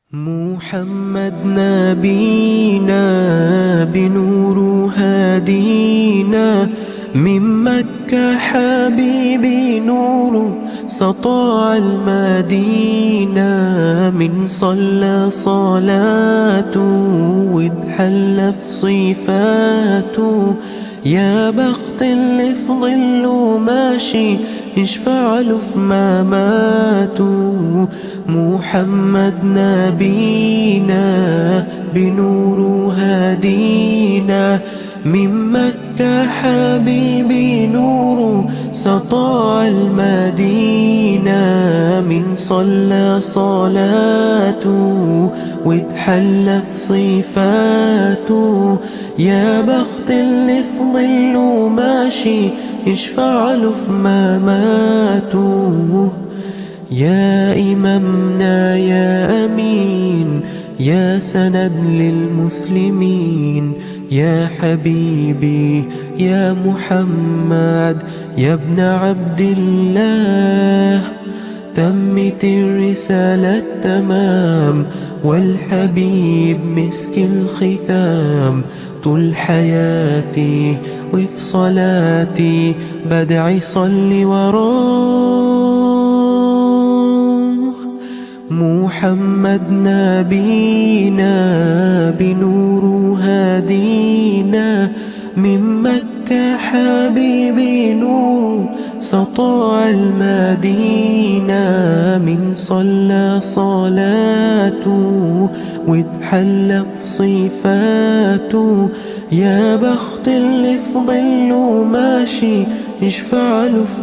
محمد نبينا بنور هادينا من مكة حبيبي نور سطاع المدينة من صلى صلاته واتحلى في صفاته يا بخت اللي في ظله ماشي يشفع له في مماته محمد نبينا بنور هدينا من مكة حبيبي نور سطاع المدينة من صلى صلاته واتحلى في صفاته يا بخت اللي في ظله ماشي يشفع له في مماته يا إمامنا يا أمين يا سند للمسلمين يا حبيبي يا محمد يا ابن عبد الله تمت الرسالة تمام والحبيب مسك الختام طول حياتي وفي صلاتي بدعي صلي وراه محمد نبينا بنور هدينا من مكة حبيبي نور سطاع المدينة من صلى صلاته واتحلى في صفاته يا بخت اللي في ظله ماشي يشفع له في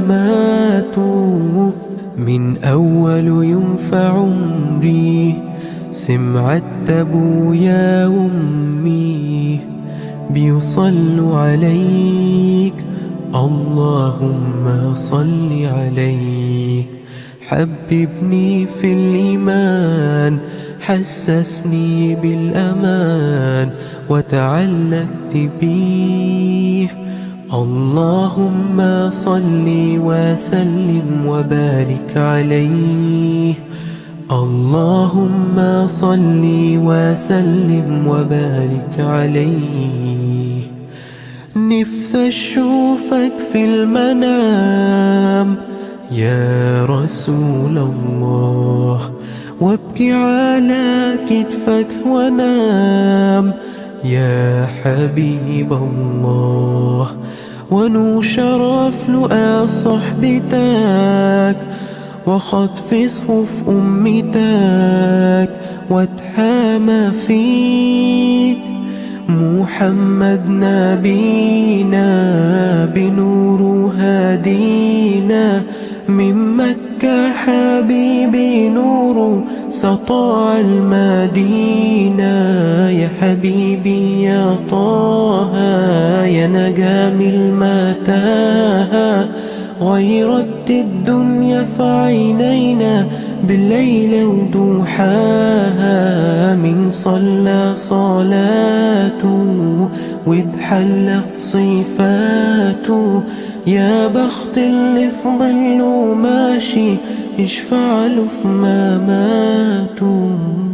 مماته من أول يوم في عمري سمعت أبويا وأمي بيصلوا عليك اللهم صل عليك حببني في الإيمان حسسني بالأمان وتعلقت بيه اللهم صل وسلم وبارك عليه اللهم صل وسلم وبارك عليه نفسي اشوفك في المنام يا رسول الله وابكي على كتفك وانام يا حبيب الله ونو شرف لقى صحبتك وخطف صفوف أمتك واتحامى فيك محمد نبينا بنور هدينا من مكة حبيبي نور سطاع المدينة يا حبيبي يا طه يا نجام المتاهة غيرت الدنيا في عينينا بالليل ودوحاها من صلى صلاته واتحلى في صفاته يا بخت اللي في ظله ماشي يشفع له في مماته